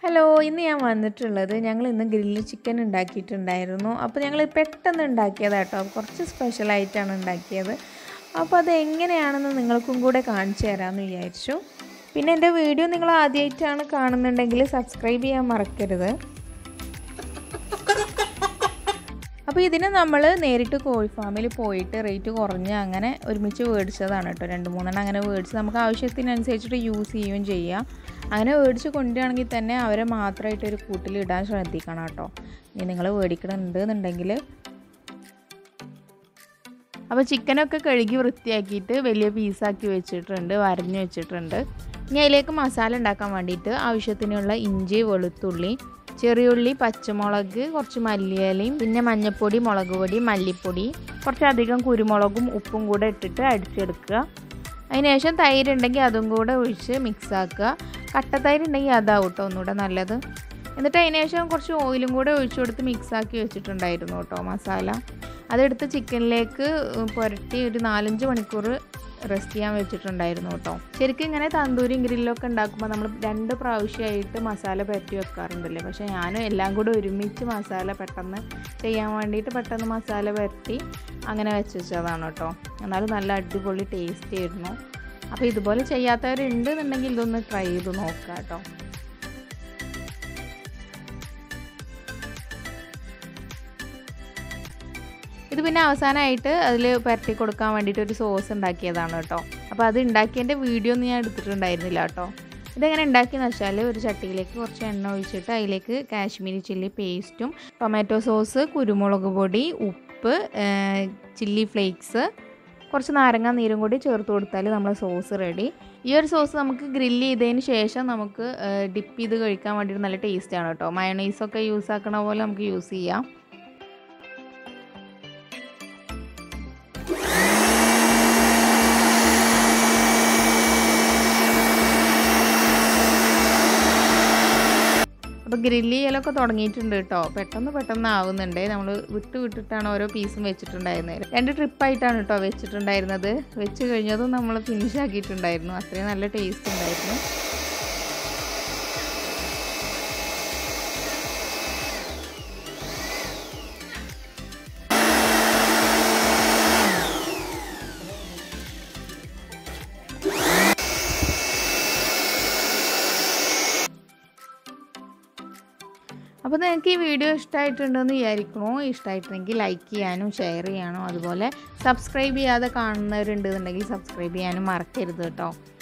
hello ഇന്ന് ഞാൻ വന്നിട്ടുള്ളത് ഞങ്ങൾ ഇന്ന് ഗ്രില്ല് ചിക്കൻ ഉണ്ടാക്കിയിട്ടുണ്ടായിരുന്നു അപ്പോൾ ഞങ്ങൾ പെട്ടെന്ന് ഉണ്ടാക്കിയതാട്ടോ കുറച്ച് സ്പെഷ്യലായിട്ടാണ് ഉണ്ടാക്കിയത് അപ്പോൾ അത് എങ്ങനെയാണെന്ന് നിങ്ങൾക്കും കൂടെ കാണിച്ചു തരാമെന്ന് വിചാരിച്ചു പിന്നെ എൻ്റെ വീഡിയോ നിങ്ങൾ ആദ്യമായിട്ടാണ് കാണുന്നുണ്ടെങ്കിൽ സബ്സ്ക്രൈബ് ചെയ്യാൻ മറക്കരുത് അപ്പോൾ ഇതിന് നമ്മൾ നേരിട്ട് കോഴി ഫാമിൽ പോയിട്ട് റേറ്റ് കുറഞ്ഞ് അങ്ങനെ ഒരുമിച്ച് മേടിച്ചതാണ് കേട്ടോ രണ്ട് മൂന്നെണ്ണം അങ്ങനെ മേടിച്ച് നമുക്ക് ആവശ്യത്തിനനുസരിച്ചിട്ട് യൂസ് ചെയ്യുകയും ചെയ്യാം അങ്ങനെ മേടിച്ച് കൊണ്ടുവരികയാണെങ്കിൽ തന്നെ അവരെ മാത്രമായിട്ട് ഒരു കൂട്ടിൽ ഇടാൻ ശ്രദ്ധിക്കണം കേട്ടോ ഇനി നിങ്ങൾ മേടിക്കണുണ്ട് എന്നുണ്ടെങ്കിൽ അപ്പോൾ ചിക്കനൊക്കെ കഴുകി വൃത്തിയാക്കിയിട്ട് വലിയ പീസാക്കി വെച്ചിട്ടുണ്ട് വരഞ്ഞ് വെച്ചിട്ടുണ്ട് ഇനി അതിലേക്ക് മസാല ഉണ്ടാക്കാൻ വേണ്ടിയിട്ട് ആവശ്യത്തിനുള്ള ഇഞ്ചി വെളുത്തുള്ളി ചെറിയുള്ളി പച്ചമുളക് കുറച്ച് മല്ലിയിലയും പിന്നെ മഞ്ഞൾപ്പൊടി മുളക് പൊടി മല്ലിപ്പൊടി കുറച്ചധികം കുരുമുളകും ഉപ്പും കൂടെ ഇട്ടിട്ട് അടിച്ചെടുക്കുക അതിനുശേഷം തൈര് ഉണ്ടെങ്കിൽ അതും കൂടെ ഒഴിച്ച് മിക്സ് ആക്കുക കട്ടത്തൈര് ഉണ്ടെങ്കിൽ അതാവും കേട്ടോ ഒന്നുകൂടെ നല്ലത് എന്നിട്ട് അതിന് ശേഷം കുറച്ച് ഓയിലും കൂടെ ഒഴിച്ചു കൊടുത്ത് മിക്സ് ആക്കി വെച്ചിട്ടുണ്ടായിരുന്നു കേട്ടോ മസാല അതെടുത്ത് ചിക്കനിലേക്ക് പുരട്ടി ഒരു നാലഞ്ച് മണിക്കൂർ റെസ്റ്റ് ചെയ്യാൻ വെച്ചിട്ടുണ്ടായിരുന്നു കേട്ടോ ശരിക്കും ഇങ്ങനെ തന്തൂരിയും ഗ്രില്ലൊക്കെ ഉണ്ടാക്കുമ്പോൾ നമ്മൾ രണ്ട് പ്രാവശ്യമായിട്ട് മസാല പുരട്ടി വെക്കാറുണ്ടല്ലേ പക്ഷേ ഞാനും എല്ലാം കൂടെ ഒരുമിച്ച് മസാല പെട്ടെന്ന് ചെയ്യാൻ വേണ്ടിയിട്ട് പെട്ടെന്ന് മസാല പുരട്ടി അങ്ങനെ വെച്ചതാണ് കേട്ടോ എന്നാലും നല്ല അടിപൊളി ടേസ്റ്റ് ആയിരുന്നു അപ്പോൾ ഇതുപോലെ ചെയ്യാത്തവരുണ്ട് എന്നുണ്ടെങ്കിൽ ഇതൊന്ന് ട്രൈ ചെയ്ത് നോക്കുക കേട്ടോ ഇത് പിന്നെ അവസാനമായിട്ട് അതിൽ പരട്ടി കൊടുക്കാൻ വേണ്ടിയിട്ട് ഒരു സോസ് ഉണ്ടാക്കിയതാണ് കേട്ടോ അപ്പോൾ അത് ഉണ്ടാക്കിയതിൻ്റെ വീഡിയോ ഒന്നും ഞാൻ എടുത്തിട്ടുണ്ടായിരുന്നില്ല കേട്ടോ ഇതെങ്ങനെ ഉണ്ടാക്കിയെന്ന് വെച്ചാൽ ഒരു ചട്ടിയിലേക്ക് കുറച്ച് എണ്ണ ഒഴിച്ചിട്ട് അതിലേക്ക് കാശ്മീരി ചില്ലി പേസ്റ്റും ടൊമാറ്റോ സോസ് കുരുമുളക് പൊടി ഉപ്പ് ചില്ലി ഫ്ലേക്സ് കുറച്ച് നാരങ്ങ നീരും കൂടി ചേർത്ത് കൊടുത്താൽ നമ്മൾ സോസ് റെഡി ഈ ഒരു സോസ് നമുക്ക് ഗ്രില്ല് ചെയ്തതിന് ശേഷം നമുക്ക് ഡിപ്പ് ചെയ്ത് കഴിക്കാൻ വേണ്ടിയിട്ട് നല്ല ടേസ്റ്റാണ് കേട്ടോ മയണൈസൊക്കെ യൂസ് ആക്കണ പോലെ നമുക്ക് യൂസ് ചെയ്യാം അപ്പോൾ ഗ്രില്ല് ചെയ്യലൊക്കെ തുടങ്ങിയിട്ടുണ്ട് കേട്ടോ പെട്ടെന്ന് പെട്ടെന്ന് ആവുന്നുണ്ട് നമ്മൾ വിട്ട് വിട്ടിട്ടാണ് ഓരോ പീസും വെച്ചിട്ടുണ്ടായിരുന്നത് രണ്ട് ട്രിപ്പായിട്ടാണ് കേട്ടോ വെച്ചിട്ടുണ്ടായിരുന്നത് വെച്ച് കഴിഞ്ഞതും നമ്മൾ ഫിനിഷ് ആക്കിയിട്ടുണ്ടായിരുന്നു അത്രയും നല്ല ടേസ്റ്റ് ഉണ്ടായിരുന്നു അപ്പോൾ നിങ്ങൾക്ക് ഈ വീഡിയോ ഇഷ്ടമായിട്ടുണ്ടെന്ന് വിചാരിക്കണോ ഇഷ്ടമായിട്ടുണ്ടെങ്കിൽ ലൈക്ക് ചെയ്യാനും ഷെയർ ചെയ്യാനും അതുപോലെ സബ്സ്ക്രൈബ് ചെയ്യാതെ കാണുന്നവരുണ്ടെന്നുണ്ടെങ്കിൽ സബ്സ്ക്രൈബ് ചെയ്യാനും മറക്കരുത് കേട്ടോ